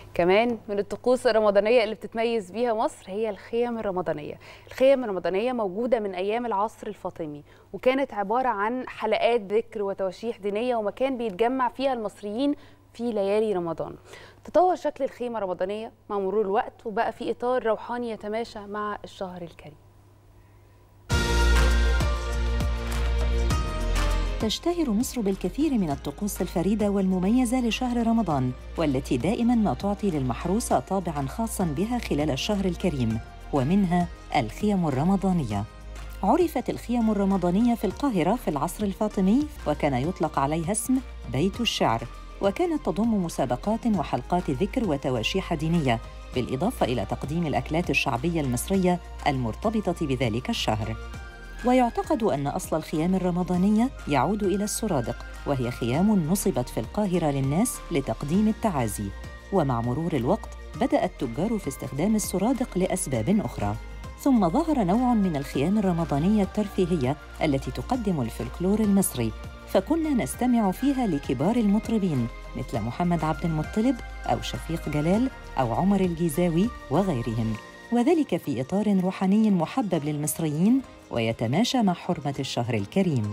كمان من الطقوس الرمضانية اللي بتتميز بيها مصر هي الخيم الرمضانية الخيم الرمضانية موجودة من أيام العصر الفاطمي وكانت عبارة عن حلقات ذكر وتواشيح دينية ومكان بيتجمع فيها المصريين في ليالي رمضان تطور شكل الخيمة الرمضانية مع مرور الوقت وبقى في إطار روحاني يتماشى مع الشهر الكريم تشتهر مصر بالكثير من الطقوس الفريدة والمميزة لشهر رمضان والتي دائما ما تعطي للمحروسة طابعا خاصا بها خلال الشهر الكريم ومنها الخيم الرمضانية عرفت الخيم الرمضانية في القاهرة في العصر الفاطمي وكان يطلق عليها اسم بيت الشعر وكانت تضم مسابقات وحلقات ذكر وتواشيح دينية بالإضافة إلى تقديم الأكلات الشعبية المصرية المرتبطة بذلك الشهر ويعتقد أن أصل الخيام الرمضانية يعود إلى السرادق وهي خيام نصبت في القاهرة للناس لتقديم التعازي ومع مرور الوقت بدأ التجار في استخدام السرادق لأسباب أخرى ثم ظهر نوع من الخيام الرمضانية الترفيهية التي تقدم الفلكلور المصري فكنا نستمع فيها لكبار المطربين مثل محمد عبد المطلب أو شفيق جلال أو عمر الجيزاوي وغيرهم وذلك في إطار روحاني محبب للمصريين ويتماشى مع حرمة الشهر الكريم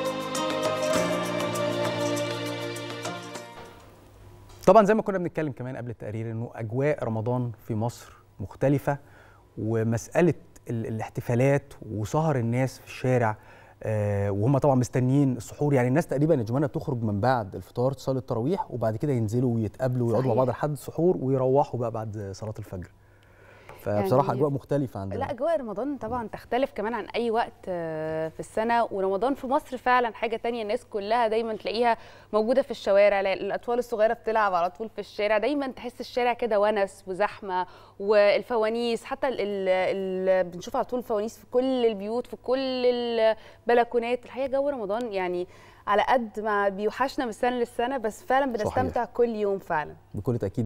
طبعا زي ما كنا بنتكلم كمان قبل التقرير انه اجواء رمضان في مصر مختلفه ومساله ال- الاحتفالات وسهر الناس في الشارع آه وهم طبعا مستنيين السحور يعني الناس تقريبا يا جماعه بتخرج من بعد الفطار تصلي التراويح وبعد كده ينزلوا ويتقابلوا ويقعدوا مع صحيح. بعض لحد السحور ويروحوا بقى بعد صلاه الفجر فبصراحه يعني- اجواء مختلفه عندنا لا اجواء رمضان طبعا تختلف كمان عن اي وقت آه، في السنه ورمضان في مصر فعلا حاجه تانية الناس كلها دايما تلاقيها موجوده في الشوارع لا- الاطفال الصغيره بتلعب على طول في الشارع دايما تحس الشارع كده ونس وزحمه والفوانيس حتى ال- ال- ال- بنشوف على طول فوانيس في كل البيوت في كل البلكونات الحقيقه جو رمضان يعني على قد ما بيوحشنا من سنه للسنه بس فعلا صحيح. بنستمتع كل يوم فعلا بكل تاكيد